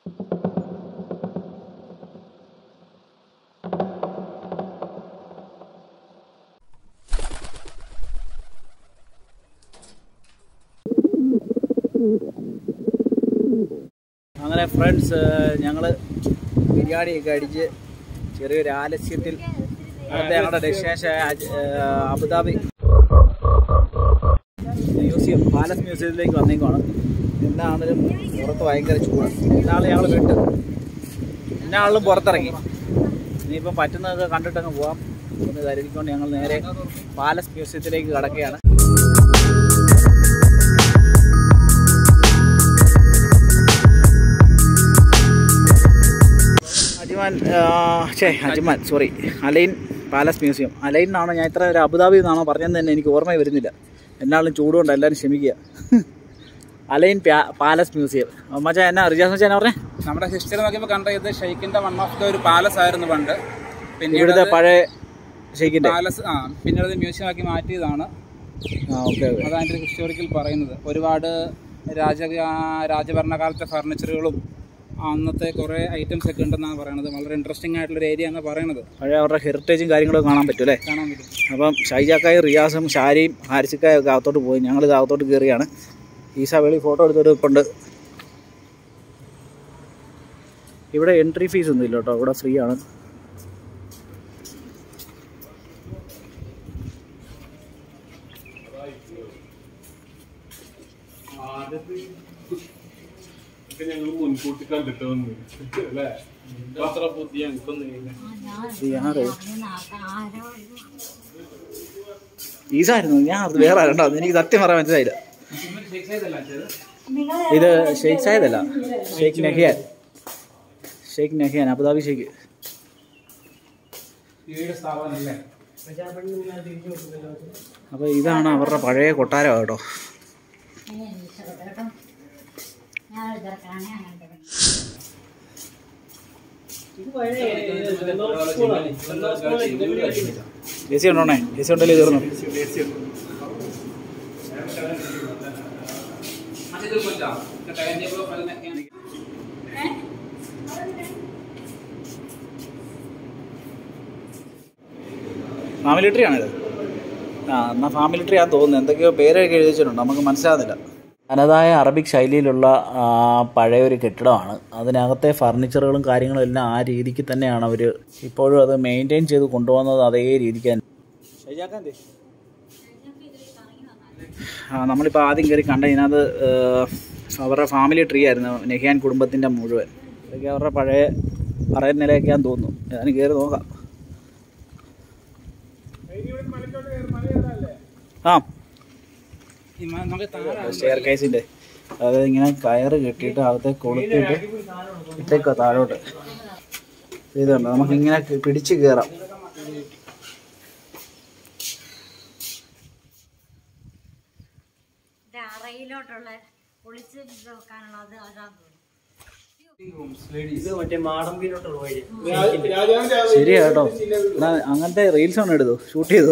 അങ്ങനെ ഫ്രണ്ട്സ് ഞങ്ങൾ ബിരിയാണിയൊക്കെ അടിച്ച് ചെറിയൊരു ആലസ്യത്തിൽ അടുത്ത ഞങ്ങളുടെ ഡെസ്റ്റിനേഷൻ അബുദാബി മ്യൂസിയം പാലസ് മ്യൂസിയത്തിലേക്ക് വന്നേക്കുവാണ് എന്നാണെങ്കിലും പുറത്ത് ഭയങ്കര ചൂടാണ് എന്നാണ് ഞങ്ങൾ വിട്ട് എന്നാളും പുറത്തിറങ്ങി ഇനിയിപ്പം പറ്റുന്നതൊക്കെ കണ്ടിട്ടങ്ങ് പോവാം എന്ന് കരുതിക്കൊണ്ട് ഞങ്ങൾ നേരെ പാലസ് മ്യൂസിയത്തിലേക്ക് കടക്കുകയാണ് അജ്മാൻ ഛേ Ajman sorry Al Ain palace museum Al Ain എന്നാണോ ഞാൻ ഇത്ര ഒരു അബുദാബി എന്നാണോ പറഞ്ഞതെന്ന് തന്നെ എനിക്ക് ഓർമ്മ വരുന്നില്ല എന്നാളും ചൂടുകൊണ്ട് എല്ലാവരും ക്ഷമിക്കുക അലൈൻ പ്യാ- പാലസ് മ്യൂസിയം മച്ചാ എന്നാ റിജാസ് മച്ചാ എന്നാ പറഞ്ഞേ നമ്മുടെ ഹിസ്റ്ററി നോക്കിയപ്പോൾ കണ്ട ഇത് ഷെയ്ഖിന്റെ വൺ ഓഫ് ദ ഒരു പാലസ് ആയിരുന്നു പണ്ട് പിന്നീട് ഇവിടുത്തെ പഴയ ഷെയ്ക്കിൻ്റെ പാലസ് ആ പിന്നീട് അത് മ്യൂസിയം ആക്കി മാറ്റിയതാണ് ആ ഓക്കെ ഓക്കെ അതാണ് അതിന്റെ ഹിസ്റ്റോറിക്കൽ പറയുന്നത് ഒരുപാട് രാജ രാജഭരണകാലത്തെ ഫർണിച്ചറുകളും അന്നത്തെ കുറേ ഐറ്റംസ് ഒക്കെ ഉണ്ടെന്നാണ് പറയുന്നത് വളരെ ഇൻട്രസ്റ്റിംഗ് ആയിട്ടുള്ള ഒരു ഏരിയ എന്നാണ് പറയുന്നത് പഴയ അവരുടെ ഹെറിറ്റേജും കാര്യങ്ങളൊക്കെ കാണാൻ പറ്റും അല്ലേ കാണാൻ പറ്റും അപ്പം ഷൈജാക്കായും റിയാസും ഷാരിയും ഹാരിസിക്കായും ഒക്കെ അകത്തോട്ട് പോയി ഞങ്ങൾ ഇത് അകത്തോട്ട് കയറിയാണ് ഈസ വെളി ഫോട്ടോ എടുത്തൊരു ഇപ്പുണ്ട് ഇവിടെ എൻട്രി ഫീസ് ഒന്നും ഇല്ല കേട്ടോ ഇവിടെ ഫ്രീ ആണ് ഇത് ആര്? ഈസ ആയിരുന്നു ഞാൻ അത് വേറെ ആരുണ്ടോ എനിക്ക് സത്യം പറയാൻ മനസ്സിലായില്ല ഇത് ഷെയ്ഖ് സായദ് അല്ല sheikh Nahyan sheikh Nahyan Abu Dhabi sheikh അപ്പോൾ ഇതാണ് അവരുടെ പഴയ കൊട്ടാരം കേട്ടോ എ സി ഉണ്ടോണേ എ സി ഉണ്ടല്ലേ തീർന്നു ഫാമിലി ട്രീ ആണിത് ആ എന്നാൽ ഫാമിലി ട്രീ ആണെന്ന് തോന്നുന്നു എന്തൊക്കെയോ പേരൊക്കെ എഴുതി വെച്ചിട്ടുണ്ട് നമുക്ക് മനസ്സിലാകുന്നില്ല തനതായ അറബിക് ശൈലിയിലുള്ള ആ, പഴയൊരു കെട്ടിടമാണ് അതിനകത്തെ ഫർണിച്ചറുകളും കാര്യങ്ങളും എല്ലാം ആ രീതിക്ക് തന്നെയാണ് അവർ ഇപ്പോഴും അത് മെയിൻറ്റെയിൻ ചെയ്ത് കൊണ്ടുപോകുന്നത് അതേ രീതിക്ക് തന്നെ ആ നമ്മളിപ്പോൾ ആദ്യം കയറി കണ്ട ഇതിനകത്ത് ഏഹ്, അവരുടെ ഫാമിലി ട്രീ ആയിരുന്നു നെഹിയാൻ കുടുംബത്തിൻ്റെ മുഴുവൻ ഇതൊക്കെ അവരുടെ പഴയ പറയ നിലയൊക്കെയാന്ന് തോന്നുന്നു ഞാൻ കയറി നോക്കാം ആ ഈ മ- നമുക്ക് താഴെ സ്റ്റെയർ കേസിൻ്റെ അതായത് ഇങ്ങനെ കയറ് കെട്ടിയിട്ട് അകത്തെ കൊളുത്തിയിട്ട് ഇട്ടേക്കോ താഴോട്ട് ഇതുണ്ട് നമുക്ക് ഇങ്ങനെ പിടിച്ച് കയറാം ഇത് അറയിലോട്ടുള്ള ഒളിച്ച് വെക്കാനുള്ളത് അതാന്ന് തോന്നുന്നു ശരിയാ കേട്ടോ എന്നാ അങ്ങനത്തെ റീൽസ് ഒന്ന് എടുത്തു ഷൂട്ട് ചെയ്തു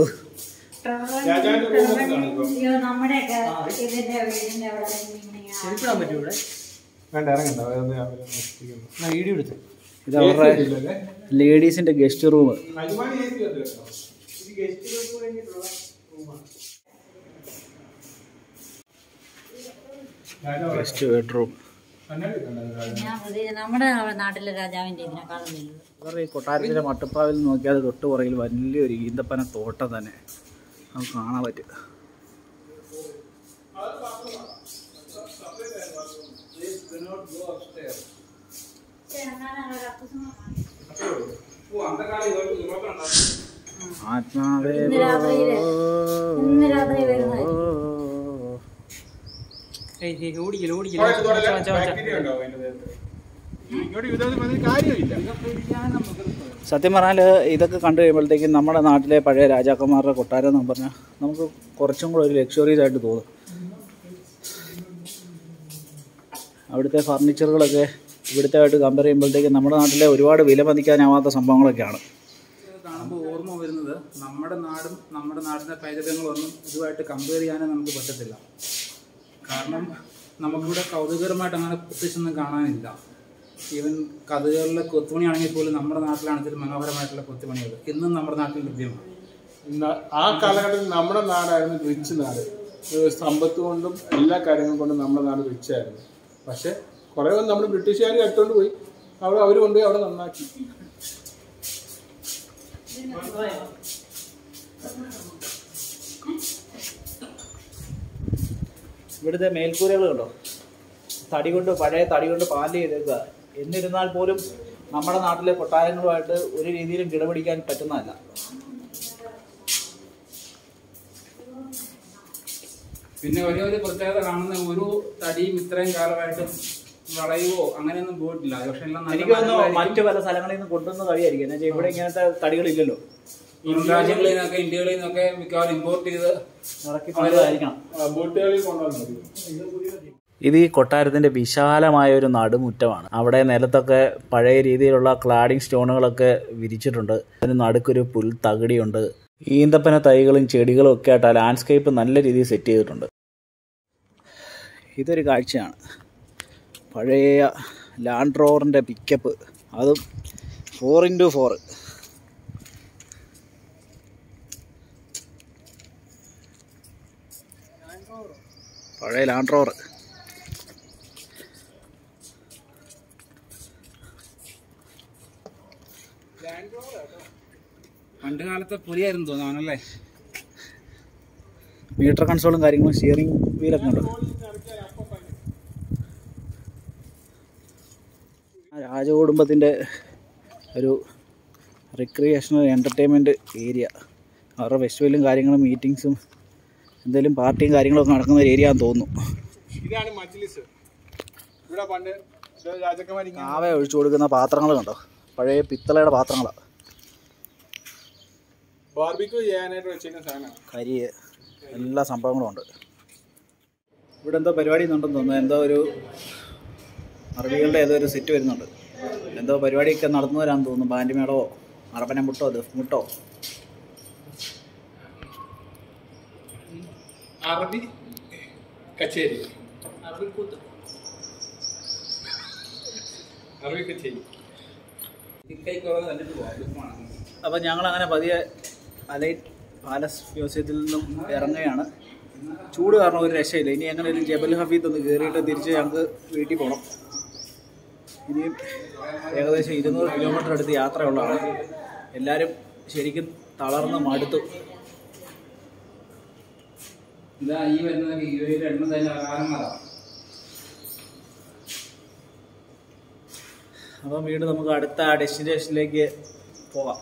അയ്യോ, നമ്മുടെയൊക്കെ ഇതിന്റെ വീടിന്റെ അവിടെ ഇങ്ങനെ ഇത് അവരുടെ ലേഡീസിന്റെ ഗസ്റ്റ് റൂം ഗസ്റ്റ് ബെഡ്റൂം ഞാൻ പ്രതി- നമ്മുടെ നാട്ടിലെ രാജാവിന്റെ ഇതിനെക്കാളും വലുത് ഇവരുടെ ഈ കൊട്ടാരത്തിലെ മട്ടുപ്പാവിൽ നോക്കിയാൽ തൊട്ട് പുറകിൽ വലിയൊരു ഈന്തപ്പന തോട്ടം തന്നെ നമുക്ക് കാണാൻ പറ്റും ആത്മാവേ ഇന്ന് രാത്രിയില് ഇന്ന് രാത്രി വരുന്നത് സത്യം പറഞ്ഞാൽ ഇതൊക്കെ കണ്ടു കഴിയുമ്പോഴത്തേക്കും നമ്മുടെ നാട്ടിലെ പഴയ രാജാക്കന്മാരുടെ കൊട്ടാരം എന്ന് പറഞ്ഞാൽ നമുക്ക് കുറച്ചും കൂടെ ഒരു ലക്ഷറീസ് ആയിട്ട് തോന്നും അവിടുത്തെ ഫർണിച്ചറുകളൊക്കെ ഇവിടുത്തെ ആയിട്ട് കമ്പയർ ചെയ്യുമ്പോഴത്തേക്കും നമ്മുടെ നാട്ടിലെ ഒരുപാട് വില മതിക്കാനാവാത്ത സംഭവങ്ങളൊക്കെയാണ് ഇത് കാണുമ്പോൾ ഓർമ്മ വരുന്നത് നമ്മുടെ നാടും നമ്മുടെ നാടിൻ്റെ പൈതൃകങ്ങളൊന്നും ഇതുമായിട്ട് കമ്പയർ ചെയ്യാനേ നമുക്ക് പറ്റത്തില്ല കാരണം നമുക്കിവിടെ കൗതുകകരമായിട്ട് അങ്ങനെ പ്രത്യേകിച്ചൊന്നും കാണാനില്ല ഈവൻ കഥകളിലെ കൊത്തുപണിയാണെങ്കിൽ പോലും നമ്മുടെ നാട്ടിലാണെങ്കിൽ മനോഹരമായിട്ടുള്ള കൊത്തുപണികൾ ഇന്നും നമ്മുടെ നാട്ടിൽ ലഭ്യമാണ് ന- ആ കാലഘട്ടത്തിൽ നമ്മുടെ നാടായിരുന്നു റിച്ച് നാട് ഏഹ് സമ്പത്ത് കൊണ്ടും എല്ലാ കാര്യങ്ങളും കൊണ്ടും നമ്മുടെ നാട് റിച്ച് ആയിരുന്നു പക്ഷെ കുറെ നമ്മൾ ബ്രിട്ടീഷുകാർ എടുത്തോണ്ട് പോയി അവിടെ അവർ കൊണ്ടുപോയി അവിടെ നന്നാക്കി ഇവിടുത്തെ മേൽക്കൂരകൾ കണ്ടോ തടി കൊണ്ട് പഴയ തടി കൊണ്ട് പാല് ചെയ്തേക്കുക എന്നിരുന്നാൽ പോലും നമ്മുടെ നാട്ടിലെ കൊട്ടാരങ്ങളുമായിട്ട് ഒരു രീതിയിലും കിടപിടിക്കാൻ പറ്റുന്നതല്ല പിന്നെ ഒരേ ഒരു പ്രത്യേകത കാണുന്ന ഒരു തടിയും ഇത്രയും കാലമായിട്ടും വളയുവോ അങ്ങനെയൊന്നും പോയിട്ടില്ല പക്ഷെ എല്ലാം നല്ല എനിക്ക് തോന്നുന്നു മരങ്ങളായിരിക്കും. മറ്റു പല സ്ഥലങ്ങളിൽ നിന്ന് കൊണ്ടുവന്ന തടിയായിരിക്കും എന്ന് വെച്ചാൽ ഇവിടെ ഇങ്ങനത്തെ തടികളില്ലല്ലോ പുറം രാജ്യങ്ങളിൽ നിന്നൊക്കെ ഇന്ത്യകളിൽ നിന്നൊക്കെ മിക്കവാറും ഇമ്പോർട്ട് ചെയ്ത് ഇറക്കി കൊണ്ടുവന്നതായിരിക്കണം ബോട്ടുകളിൽ കൊണ്ടുവന്നത് ഇത് ഈ കൊട്ടാരത്തിന്റെ വിശാലമായ ഒരു നടുമുറ്റമാണ് അവിടെ നിലത്തൊക്കെ പഴയ രീതിയിലുള്ള ക്ലാഡിംഗ് സ്റ്റോണുകളൊക്കെ വിരിച്ചിട്ടുണ്ട് അതിന് നടുക്കൊരു പുൽ തകിടിയുണ്ട് ഈന്തപ്പന തൈകളും ചെടികളും ഒക്കെ ആയിട്ട് ആ ലാൻഡ്സ്കേപ്പ് നല്ല രീതിയിൽ സെറ്റ് ചെയ്തിട്ടുണ്ട് ഇതൊരു കാഴ്ചയാണ് പഴയ ലാൻഡ് റോവറിൻ്റെ പിക്കപ്പ് അതും ഫോർ ഇൻറ്റു ഫോർ പഴയ ലാൻഡ് റോവർ പണ്ട് കാലത്തെ പുലിയായിരുന്നു തോന്നാണല്ലേ മീറ്റർ കൺസോളും കാര്യങ്ങളും സ്റ്റിയറിംഗ് വീലൊക്കെ ഉണ്ട് ആ രാജകുടുംബത്തിൻ്റെ ഒരു റിക്രിയേഷണൽ എൻ്റർടൈൻമെൻറ്റ് ഏരിയ അവരുടെ ഫെസ്റ്റിവലും കാര്യങ്ങളും മീറ്റിങ്സും എന്തെങ്കിലും പാർട്ടിയും കാര്യങ്ങളൊക്കെ നടക്കുന്ന ഒരു ഏരിയ ആണെന്ന് തോന്നുന്നു ഇതാണ് മജ്ലിസ് ഇവിടെ പണ്ട് രാജാക്കന്മാർ കാവ ഒഴിച്ചു കൊടുക്കുന്ന പാത്രങ്ങൾ കണ്ടോ പഴയ പിത്തളയുടെ പാത്രങ്ങളാണ് ബാർബിക്യൂ ചെയ്യാനായിട്ട് വെച്ചിരുന്ന സാധനമാണ് കരി എല്ലാ സംഭവങ്ങളും ഉണ്ട് ഇവിടെ എന്തോ പരിപാടി ഉണ്ടെന്ന് തോന്നുന്നു എന്തോ ഒരു അറബികളുടെ ഏതോ ഒരു സെറ്റ് വരുന്നുണ്ട് എന്തോ പരിപാടിയൊക്കെ നടത്തുന്നവരാന്ന് തോന്നുന്നു ബാൻഡ് മേളോ അറബന മുട്ടോ ദഫ് മുട്ടോ അറബി കച്ചേരി അറബി കച്ചേരി ഇക്കൈ കുറവ് കണ്ടിട്ട് പോകാം എളുപ്പമാണ് അപ്പോൾ ഞങ്ങൾ അങ്ങനെ പതിയെ അലൈറ്റ് പാലസ് മ്യൂസിയത്തിൽ നിന്നും ഇറങ്ങുകയാണ് ചൂട് കാരണം ഒരു രക്ഷയില്ല ഇനി എങ്ങനെയും ജബൽ ഹഫീദ് ഒന്ന് കയറിയിട്ട് തിരിച്ച് ഞങ്ങൾക്ക് വീട്ടിൽ പോകണം ഇനിയും ഏകദേശം ഇരുന്നൂറ് കിലോമീറ്റർ അടുത്ത് യാത്രയുള്ളതാണ് എല്ലാവരും ശരിക്കും തളർന്ന് മടുത്തു ഇതാ ഈ വരുന്നത് യു എയിൽ എണ്ണ തന്നെ കാലന്മാരാണ് അപ്പം വീണ്ടും നമുക്ക് അടുത്ത ഡെസ്റ്റിനേഷനിലേക്ക് പോകാം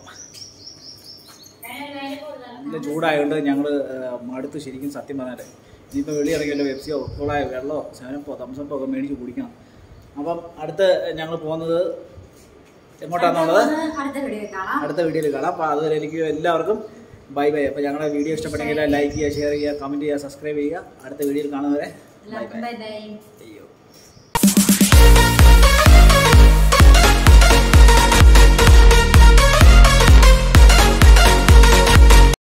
നല്ല ചൂടായതുകൊണ്ട് ഞങ്ങൾ മടുത്ത് ശരിക്കും സത്യം പറഞ്ഞാൽ ഇനിയിപ്പോൾ വെളി ഇറങ്ങിയല്ലോ പെപ്സിയോ കോളായോ വെള്ളമോ സെവനപ്പോ തംസപ്പോ ഒക്കെ മേടിച്ച് കുടിക്കണം അപ്പം അടുത്ത് ഞങ്ങൾ പോകുന്നത് എങ്ങോട്ടാണെന്നുള്ളത് അടുത്ത വീഡിയോ കാണാം അടുത്ത വീഡിയോയിൽ കാണാം അപ്പോൾ അതുവരെ എനിക്ക് എല്ലാവർക്കും ബൈ ബൈ അപ്പോൾ ഞങ്ങളുടെ വീഡിയോ ഇഷ്ടപ്പെട്ടെങ്കിൽ ലൈക്ക് ചെയ്യുക ഷെയർ ചെയ്യുക കമൻറ്റ് ചെയ്യുക സബ്സ്ക്രൈബ് ചെയ്യുക അടുത്ത വീഡിയോയിൽ കാണുന്നവരെ ബൈ എല്ലാവർക്കും ബൈ ബൈ ബൈ